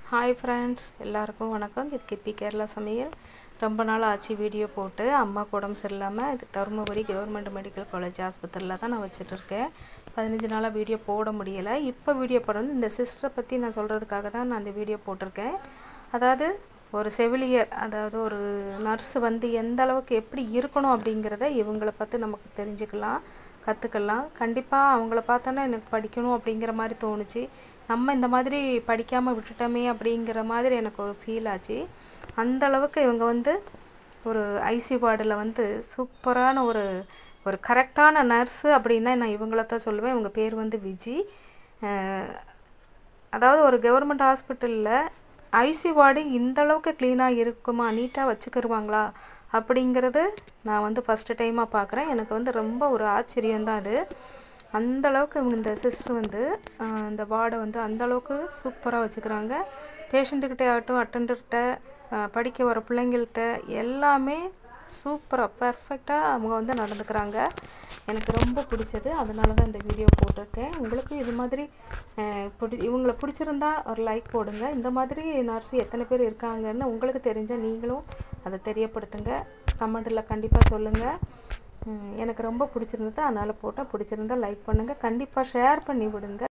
hi friends எல்லாருக்கும் வணக்கம் இது கிப்பி கேரளா சமையல் ரொம்ப நாள் ஆச்சு வீடியோ போட்டு அம்மாவுக்கு உடம்பு சரியில்லாமல் இது தருமபுரி கவர்மெண்ட் மெடிக்கல் காலேஜ் ஆஸ்பத்திரியில் தான் நான் வச்சுட்டு இருக்கேன் பதினஞ்சு நாளாக வீடியோ போட முடியலை இப்போ வீடியோ போடணும் இந்த சிஸ்டரை பற்றி நான் சொல்கிறதுக்காக தான் நான் இந்த வீடியோ போட்டிருக்கேன் அதாவது ஒரு செவிலியர் அதாவது ஒரு நர்ஸ் வந்து எந்த அளவுக்கு எப்படி இருக்கணும் அப்படிங்கிறத இவங்கள பார்த்து நமக்கு தெரிஞ்சுக்கலாம் கற்றுக்கலாம் கண்டிப்பாக அவங்கள பார்த்தோன்னா எனக்கு படிக்கணும் அப்படிங்கிற மாதிரி தோணுச்சு நம்ம இந்த மாதிரி படிக்காமல் விட்டுட்டோமே அப்படிங்கிற மாதிரி எனக்கு ஒரு ஃபீல் ஆச்சு அந்த அளவுக்கு இவங்க வந்து ஒரு ஐசி வார்டில் வந்து சூப்பரான ஒரு ஒரு கரெக்டான நர்ஸு அப்படின்னா நான் இவங்கள தான் சொல்லுவேன் இவங்க பேர் வந்து விஜி அஹ், அதாவது ஒரு கவர்மெண்ட் ஹாஸ்பிட்டலில் ஐசி வார்டு இந்த அளவுக்கு க்ளீனாக இருக்குமா நீட்டாக வச்சுக்கிருவாங்களா அப்படிங்கிறது நான் வந்து ஃபஸ்ட்டு டைமாக பார்க்குறேன் எனக்கு வந்து ரொம்ப ஒரு ஆச்சரியம்தான் அது அந்த அளவுக்கு இவங்க இந்த சிஸ்டர் வந்து ஆஹ், இந்த வார்டை வந்து அந்த அளவுக்கு சூப்பராக வச்சுக்கிறாங்க பேஷண்ட்டுக்கிட்ட ஆகட்டும் அட்டண்டர்கிட்ட படிக்க வர பிள்ளைங்கள்ட்ட எல்லாமே சூப்பராக பர்ஃபெக்டாக அவங்க வந்து நடந்துக்கிறாங்க எனக்கு ரொம்ப பிடிச்சது அதனால தான் இந்த வீடியோ போட்டிருக்கேன் உங்களுக்கு இது மாதிரி அஹ், பிடி இவங்கள பிடிச்சிருந்தா ஒரு லைக் போடுங்க இந்த மாதிரி நர்ஸ் எத்தனை பேர் இருக்காங்கன்னு உங்களுக்கு தெரிஞ்சால் நீங்களும் அதை தெரியப்படுத்துங்க கமெண்டில் கண்டிப்பாக சொல்லுங்கள் எனக்கு ரொம்ப பிடிச்சிருந்தது அதனால் போட்டால் பிடிச்சிருந்தா லைக் பண்ணுங்கள் கண்டிப்பாக ஷேர் பண்ணி விடுங்க